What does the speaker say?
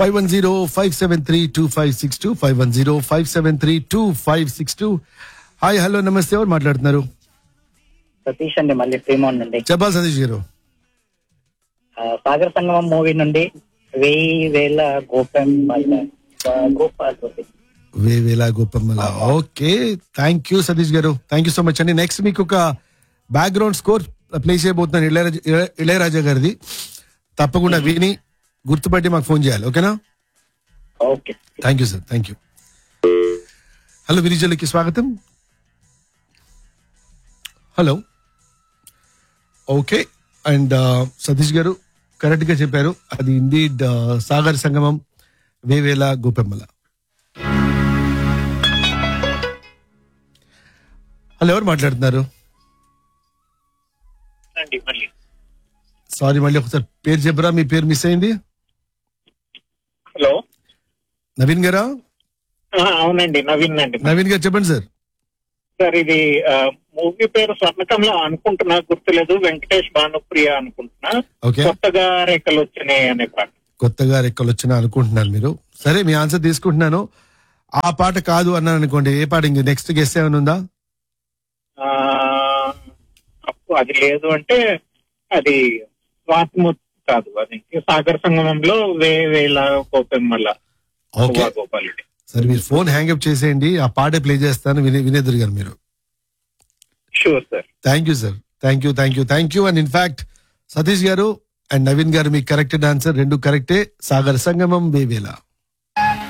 five one zero five seven three two five six two five one zero five seven three two five six two hi hello నమస్తే ఎవరు మాట్లాడుతున్నారు సతీష్ అండి మళ్ళీ శ్రీమోహన్ నుండి చెప్పాలి సతీష్ గారు ఆ, సాగర సంగమం మూవీ నుండి వెయ్యి వేల గోపం గోపాల్ వేవేలా గోపమ్మల ఓకే థ్యాంక్ యూ సతీష్ గారు థ్యాంక్ యూ సో మచ్ అండి నెక్స్ట్ మీకు ఒక బ్యాక్గ్రౌండ్ స్కోర్ ప్లే చేయబోతున్నాను ఇళయరాజా ఇళయ- ఇళయరాజా గారిది తప్పకుండా విని గుర్తుపట్టి మాకు ఫోన్ చేయాలి ఓకేనా okay thank you sir thank you hello విరిజలకి స్వాగతం హలో ఓకే అండ్ సతీష్ గారు కరెక్ట్ గా చెప్పారు అది ఇండీడ్ సాగర్ సంగమం వేవేల గోపెమ్మల హలో ఎవరు మాట్లాడుతున్నారు అండి మళ్ళీ సారీ మళ్ళీ ఒకసారి పేరు చెప్పరా మీ పేరు మిస్ అయింది హలో నవీన్ గారా ఆ, అవునండి నవీన్ అండి నవీన్ గారు చెప్పండి సార్ సార్ ఇది మూవీ పేరు స్వర్ణకంలో అనుకుంటున్నా గుర్తులేదు వెంకటేష్ భానుప్రియ అనుకుంటున్నా ఓకే కొత్తగా రేఖలు వచ్చినాయి అనే పాట కొత్తగా రెక్కలు వచ్చినా అనుకుంటున్నాను మీరు సరే మీ ఆన్సర్ తీసుకుంటున్నాను ఆ పాట కాదు అన్నాను అనుకోండి ఏ పాట ఇంక నెక్స్ట్ గెస్ట్ ఏమైనా ఉందా ఆ, అప్పు అది లేదు అంటే అది స్వాతిముత్ కాదు అది సాగర సంగమంలో వే వేల గోపెమ్మల ఓకే గోపాలుడి సరే మీరు ఫోన్ హ్యాంగ్అప్ చేసేయండి ఆ పాటే ప్లే చేస్తాను వినే వినేద్దరు గారు మీరు sure sir thank you sir thank you thank you thank you and in fact Satish గారు అండ్ నవీన్ గారు మీకు కరెక్టెడ్ ఆన్సర్ రెండు కరెక్టే సాగర్ సంగమం వేవేలా